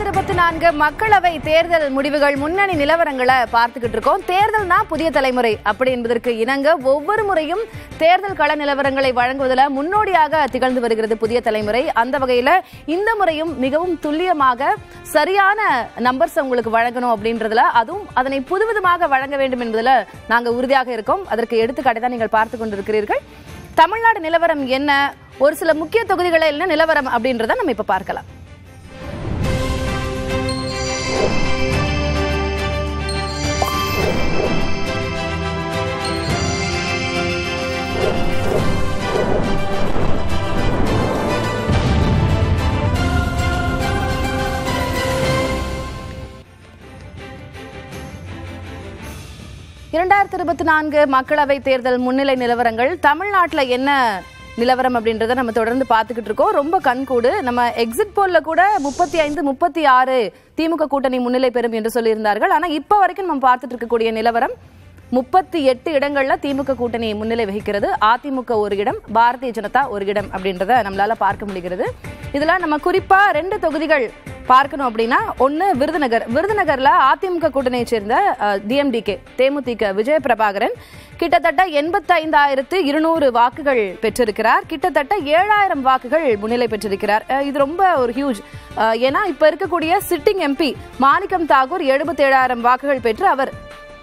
இரண்டாயிரத்தி இருபத்தி நான்கு மக்களவை தேர்தல் முடிவுகள் முன்னணி நிலவரங்களை பார்த்துக்கிட்டு இருக்கோம் தேர்தல்னா புதிய தலைமுறை அப்படி என்பதற்கு இணங்க ஒவ்வொரு முறையும் தேர்தல் கள நிலவரங்களை வழங்குவதில் முன்னோடியாக திகழ்ந்து வருகிறது புதிய தலைமுறை அந்த வகையில இந்த முறையும் மிகவும் துல்லியமாக சரியான நம்பர்ஸ் உங்களுக்கு வழங்கணும் அப்படின்றதுல அதுவும் அதனை புதுவிதமாக வழங்க வேண்டும் என்பதில் நாங்க உறுதியாக இருக்கோம் அதற்கு எடுத்துக்காட்டை தான் நீங்கள் பார்த்து கொண்டிருக்கிறீர்கள் தமிழ்நாடு நிலவரம் என்ன ஒரு சில முக்கிய தொகுதிகளில் என்ன நிலவரம் அப்படின்றத நம்ம இப்ப பார்க்கலாம் இரண்டாயிரத்தி இருபத்தி நான்கு மக்களவை தேர்தல் முன்னிலை நிலவரங்கள் தமிழ்நாட்டுல என்ன நிலவரம் அப்படின்றத நம்ம தொடர்ந்து பார்த்துக்கிட்டு இருக்கோம் ரொம்ப கண்கூடு நம்ம எக்ஸிட் போல்ல கூட முப்பத்தி ஐந்து முப்பத்தி ஆறு திமுக கூட்டணி முன்னிலை பெறும் என்று சொல்லியிருந்தார்கள் ஆனா இப்ப வரைக்கும் நம்ம பார்த்துட்டு இருக்கக்கூடிய நிலவரம் முப்பத்தி எட்டு இடங்கள்ல திமுக கூட்டணி முன்னிலை வகிக்கிறது அதிமுக ஒரு இடம் பாரதிய ஜனதா ஒரு இடம் அப்படின்றத நம்மளால பார்க்க முடிகிறது இதுல நம்ம குறிப்பா ரெண்டு தொகுதிகள் பார்க்கணும் அப்படின்னா ஒன்னு விருதுநகர் விருதுநகர்ல அதிமுக கூட்டணியை சேர்ந்த டிஎம்டிகே தேமுதிக விஜய பிரபாகரன் கிட்டத்தட்ட எண்பத்தைந்தாயிரத்து இருநூறு வாக்குகள் பெற்றிருக்கிறார் கிட்டத்தட்ட ஏழாயிரம் வாக்குகள் முன்னிலை பெற்றிருக்கிறார் அஹ் இது ரொம்ப ஒரு ஹியூஜ் ஏன்னா இப்ப இருக்கக்கூடிய சிட்டிங் எம்பி மாணிக்கம் தாகூர் எழுபத்தி ஏழாயிரம் வாக்குகள் பெற்று அவர்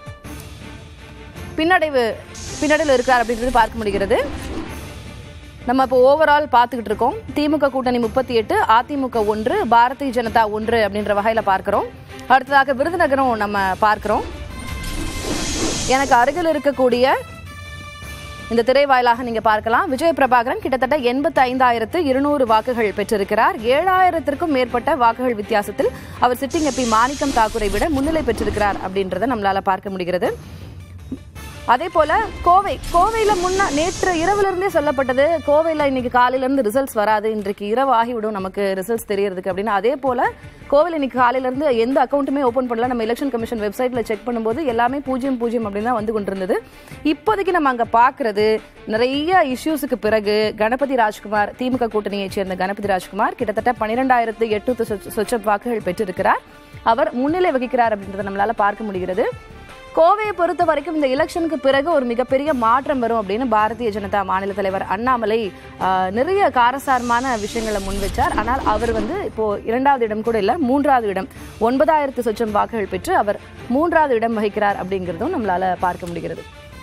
பின்னடைவு பின்னடைவில் இருக்கிறார் அப்படின்றது பார்க்க முடிகிறது நம்ம இப்போ ஓவரால் பார்த்துக்கிட்டு இருக்கோம் திமுக கூட்டணி முப்பத்தி எட்டு அதிமுக ஒன்று பாரதிய ஜனதா ஒன்று அப்படின்ற வகையில பார்க்கிறோம் அடுத்ததாக விருதுநகரம் நம்ம பார்க்கிறோம் எனக்கு அருகில் இருக்கக்கூடிய இந்த திரை வாயிலாக நீங்க பார்க்கலாம் விஜய பிரபாகரன் கிட்டத்தட்ட எண்பத்தி ஐந்தாயிரத்து இருநூறு வாக்குகள் பெற்றிருக்கிறார் ஏழாயிரத்திற்கும் மேற்பட்ட வாக்குகள் வித்தியாசத்தில் அவர் சிட்டிங் எம்பி மாணிக்கம் தாக்கூரை விட முன்னிலை பெற்றிருக்கிறார் அப்படின்றத நம்மளால பார்க்க முடிகிறது அதே போல கோவை கோவையில முன்ன நேற்று இரவுல இருந்தே சொல்லப்பட்டது கோவையில இன்னைக்கு காலையில இருந்து ரிசல்ட்ஸ் வராது இன்றைக்கு இரவு ஆகிவிடும் நமக்கு ரிசல்ட்ஸ் தெரியறதுக்கு அப்படின்னு அதே போல கோவில் இன்னைக்கு காலையில இருந்து எந்த அக்கௌண்ட்டுமே ஓபன் பண்ணல நம்ம எலெக்ஷன் கமிஷன் வெப்சைட்ல செக் பண்ணும்போது எல்லாமே பூஜ்ஜியம் பூஜ்ஜியம் அப்படின்னு தான் வந்து கொண்டிருந்தது இப்போதைக்கு நம்ம அங்க பாக்குறது நிறைய இஷ்யூஸுக்கு பிறகு கணபதி ராஜ்குமார் திமுக கூட்டணியைச் சேர்ந்த கணபதி ராஜ்குமார் கிட்டத்தட்ட பன்னிரெண்டாயிரத்து எட்நூத்து சொச்ச வாக்குகள் பெற்றிருக்கிறார் அவர் முன்னிலை வகிக்கிறார் அப்படின்றத நம்மளால பார்க்க முடிகிறது கோவையை பொறுத்த வரைக்கும் இந்த எலெக்ஷனுக்கு பிறகு ஒரு மிகப்பெரிய மாற்றம் வரும் அப்படின்னு பாரதிய ஜனதா மாநில தலைவர் அண்ணாமலை ஆஹ், நிறைய காரசாரமான விஷயங்களை முன் வச்சார் ஆனால் அவர் வந்து இப்போ இரண்டாவது இடம் கூட இல்ல மூன்றாவது இடம் ஒன்பதாயிரத்து சொச்சம் வாக்குகள் பெற்று அவர் மூன்றாவது இடம் வகிக்கிறார் அப்படிங்கிறதும் நம்மளால பார்க்க முடிகிறது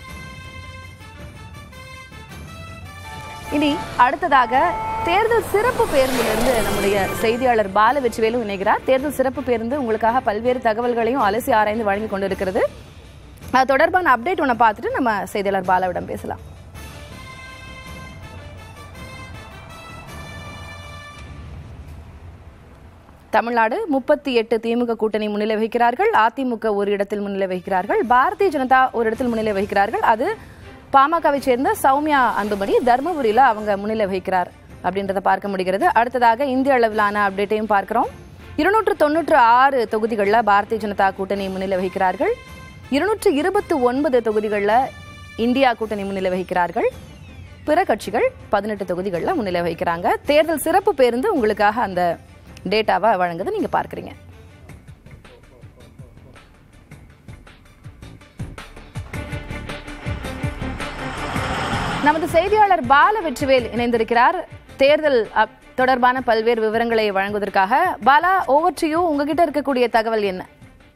இனி அடுத்ததாக தேர்தல் சிறப்பு பேருந்திலிருந்து நம்முடைய செய்தியாளர் பால வெற்றிவேலு இணைகிறார் தேர்தல் சிறப்பு பேருந்து உங்களுக்காக பல்வேறு தகவல்களையும் அலசி ஆராய்ந்து வழங்கி கொண்டிருக்கிறது அது தொடர்பான அப்டேட் ஒன்று பார்த்துட்டு நம்ம செய்தியாளர் பாலாவிடம் பேசலாம் தமிழ்நாடு முப்பத்தி எட்டு திமுக கூட்டணி முன்னிலை வகிக்கிறார்கள் அதிமுக ஒரு இடத்தில் முன்னிலை வகிக்கிறார்கள் பாரதிய ஜனதா ஒரு இடத்தில் முன்னிலை வகிக்கிறார்கள் அது பாமகவை சேர்ந்த சௌமியா அன்புமணி தர்மபுரியில அவங்க முன்னிலை வகிக்கிறார் அப்படின்றத பார்க்க முடிகிறது அடுத்ததாக இந்திய அளவிலான அப்டேட்டையும் பார்க்கிறோம் இருநூற்று தொன்னூற்று ஆறு தொகுதிகளில் பாரதிய ஜனதா கூட்டணி முன்னிலை வகிக்கிறார்கள் இருநூற்று இருபத்தி ஒன்பது தொகுதிகளில் இந்தியா கூட்டணி முன்னிலை வகிக்கிறார்கள் பிற கட்சிகள் பதினெட்டு தொகுதிகளில் முன்னிலை வகிக்கிறாங்க தேர்தல் சிறப்பு பேருந்து உங்களுக்காக அந்த டேட்டாவை வழங்குது நீங்க பார்க்குறீங்க நமது செய்தியாளர் பால வெற்றிவேல் இணைந்திருக்கிறார் தேர்தல் அப், தொடர்பான பல்வேறு விவரங்களை வழங்குவதற்காக பாலா ஓவர் டு யூ உங்ககிட்ட இருக்கக்கூடிய தகவல் என்ன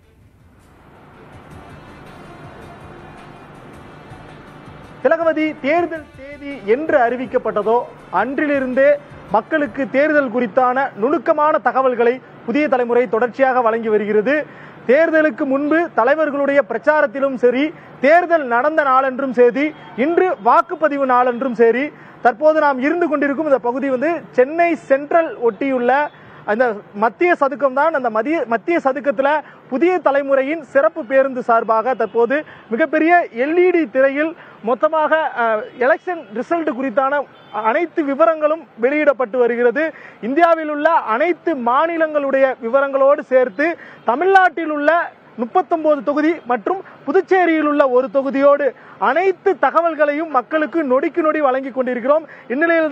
திலகவதி தேர்தல் தேதி என்று அறிவிக்கப்பட்டதோ அன்றிலிருந்தே மக்களுக்கு தேர்தல் குறித்தான நுணுக்கமான தகவல்களை புதிய தலைமுறை தொடர்ச்சியாக வழங்கி வருகிறது தேர்தலுக்கு முன்பு தலைவர்களுடைய பிரச்சாரத்திலும் சரி தேர்தல் நடந்த நாளென்றும் சரி இன்று வாக்குப்பதிவு நாளென்றும் சரி தற்போது நாம் இருந்து கொண்டிருக்கும் இந்த பகுதி வந்து சென்னை சென்ட்ரல் ஒட்டியுள்ள அந்த மத்திய சதுக்கம் தான் அந்த மத்திய மத்திய சதுக்கத்துல புதிய தலைமுறையின் சிறப்பு பேருந்து சார்பாக தற்போது மிகப்பெரிய எல்இடி திரையில் மொத்தமாக எலெக்ஷன் ரிசல்ட் குறித்தான அனைத்து விவரங்களும் வெளியிடப்பட்டு வருகிறது இந்தியாவில் உள்ள அனைத்து மாநிலங்களுடைய விவரங்களோடு சேர்த்து தமிழ்நாட்டில் உள்ள முப்பத்தொன்பது தொகுதி மற்றும் புதுச்சேரியில் உள்ள ஒரு தொகுதியோடு அனைத்து தகவல்களையும் மக்களுக்கு நொடிக்கு நொடி வழங்கி கொண்டிருக்கிறோம் இந்நிலையில்தான்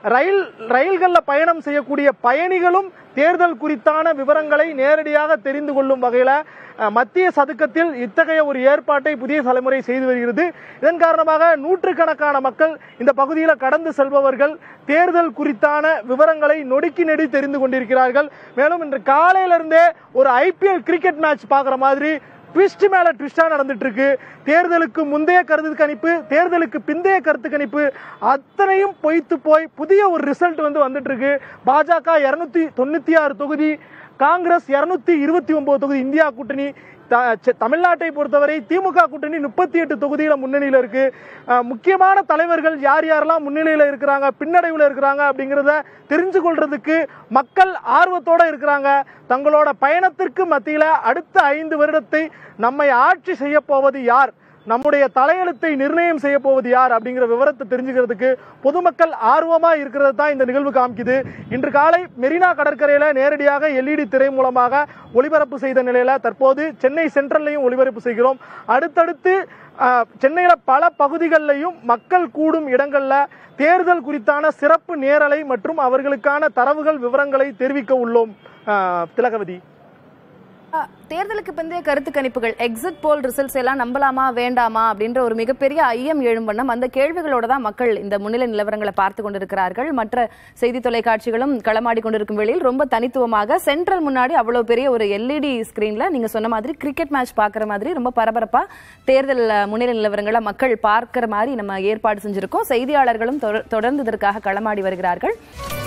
ரயில் ரயில்களில் பயணம் செய்யக்கூடிய பயணிகளும் தேர்தல் குறித்தான விவரங்களை நேரடியாக தெரிந்து கொள்ளும் வகையில் அஹ், மத்திய சதுக்கத்தில் இத்தகைய ஒரு ஏற்பாட்டை புதிய தலைமுறை செய்து வருகிறது இதன் காரணமாக நூற்றுக்கணக்கான மக்கள் இந்த பகுதியில் கடந்து செல்பவர்கள் தேர்தல் குறித்தான விவரங்களை நொடிக்கு நெடி தெரிந்து கொண்டிருக்கிறார்கள் மேலும் இன்று காலையிலிருந்தே ஒரு ஐபிஎல் கிரிக்கெட் மேட்ச் பார்க்குற மாதிரி ட்விஸ்ட் மேல ட்விஸ்டா நடந்துட்டு இருக்கு தேர்தலுக்கு முந்தைய கருத்து கணிப்பு தேர்தலுக்கு பிந்தைய கருத்து கணிப்பு அத்தனையும் பொய்த்து போய் புதிய ஒரு ரிசல்ட் வந்து வந்துட்டு இருக்கு பாஜக இருநூத்தி தொண்ணூத்தி ஆறு தொகுதி காங்கிரஸ் இருநூத்தி இருபத்தி ஒன்பது தொகுதி இந்தியா கூட்டணி த- செ- தமிழ்நாட்டை பொறுத்தவரை திமுக கூட்டணி முப்பத்தி எட்டு தொகுதியில முன்னணியில இருக்கு அஹ், முக்கியமான தலைவர்கள் யார் யாரெல்லாம் முன்னிலையில இருக்கிறாங்க பின்னடைவுல இருக்கிறாங்க அப்படிங்கறத தெரிஞ்சு கொள்றதுக்கு மக்கள் ஆர்வத்தோட இருக்கிறாங்க தங்களோட பயணத்திற்கு மத்தியில அடுத்த ஐந்து வருடத்தை நம்மை ஆட்சி செய்ய போவது யார் நம்முடைய தலையெழுத்தை நிர்ணயம் செய்ய போவது யார் அப்படிங்கிற விவரத்தை தெரிஞ்சுக்கிறதுக்கு பொதுமக்கள் ஆர்வமா இருக்கிறது தான் இந்த நிகழ்வு காமிக்குது இன்று காலை மெரினா கடற்கரையில நேரடியாக எல்இடி திரை மூலமாக ஒளிபரப்பு செய்த நிலையில தற்போது சென்னை சென்ட்ரல்லையும் ஒளிபரப்பு செய்கிறோம் அடுத்தடுத்து ஆஹ், சென்னையில பல பகுதிகளிலையும் மக்கள் கூடும் இடங்கள்ல தேர்தல் குறித்தான சிறப்பு நேரலை மற்றும் அவர்களுக்கான தரவுகள் விவரங்களை தெரிவிக்க உள்ளோம் ஆஹ், திலகவதி அஹ், தேர்தலுக்கு பிந்தைய கருத்து கணிப்புகள் எக்ஸிட் போல் ரிசல்ட்ஸ் எல்லாம் நம்பலாமா வேண்டாமா அப்படின்ற ஒரு மிகப்பெரிய ஐயம் எழும் வண்ணம் அந்த கேள்விகளோட தான் மக்கள் இந்த முன்னிலை நிலவரங்களை பார்த்து கொண்டிருக்கிறார்கள் மற்ற செய்தி தொலைக்காட்சிகளும் களமாடி கொண்டிருக்கும் வேளையில் ரொம்ப தனித்துவமாக சென்ட்ரல் முன்னாடி அவ்வளவு பெரிய ஒரு எல்இடி ஸ்கிரீன்ல நீங்க சொன்ன மாதிரி கிரிக்கெட் மேட்ச் பார்க்குற மாதிரி ரொம்ப பரபரப்பா தேர்தல் அஹ், முன்னிலை நிலவரங்களை மக்கள் பார்க்கிற மாதிரி நம்ம ஏற்பாடு செஞ்சிருக்கோம் செய்தியாளர்களும் தொடர்- தொடர்ந்து இதற்காக களமாடி வருகிறார்கள்